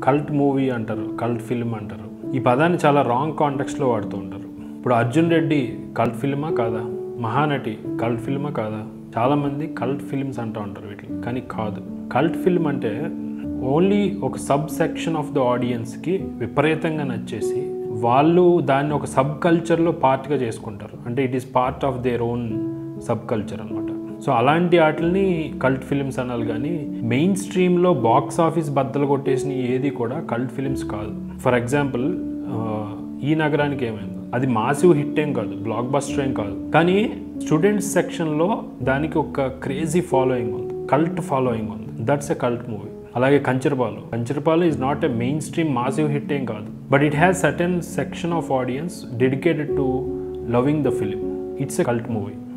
cult movie అంటారు cult film అంటారు ఈ పదాన్ని చాలా రాంగ్ కాంటెక్స్లో వాడుతూ ఉంటారు ఇప్పుడు అర్జున్ రెడ్డి కల్ట్ ఫిల్మా కాదా మహానటి కల్ట్ ఫిల్మా కాదా చాలామంది కల్ట్ ఫిల్మ్స్ అంటూ ఉంటారు వీటిని కానీ కాదు కల్ట్ ఫిల్మ్ అంటే ఓన్లీ ఒక సబ్ సెక్షన్ ఆఫ్ ద ఆడియన్స్కి విపరీతంగా నచ్చేసి వాళ్ళు దాన్ని ఒక సబ్ కల్చర్లో పార్ట్గా చేసుకుంటారు అంటే it is part of their own sub culture అనమాట సో అలాంటి వాటిని కల్ట్ ఫిలిమ్స్ అనాలి కానీ మెయిన్ స్ట్రీమ్లో బాక్స్ ఆఫీస్ బద్దలు కొట్టేసిన ఏది కూడా కల్ట్ ఫిలిమ్స్ కాదు ఫర్ ఎగ్జాంపుల్ ఈ నగరానికి ఏమైంది అది మాసివ్ హిట్ ఏం కాదు బ్లాక్ బస్టర్ ఏం కాదు కానీ స్టూడెంట్స్ సెక్షన్లో దానికి ఒక క్రేజీ ఫాలోయింగ్ ఉంది కల్ట్ ఫాలోయింగ్ ఉంది దట్స్ ఎ కల్ట్ మూవీ అలాగే Kancharapalem Kancharapalem is not a mainstream massive hit ఏం కాదు but it has certain section of audience dedicated to loving the film it's a cult movie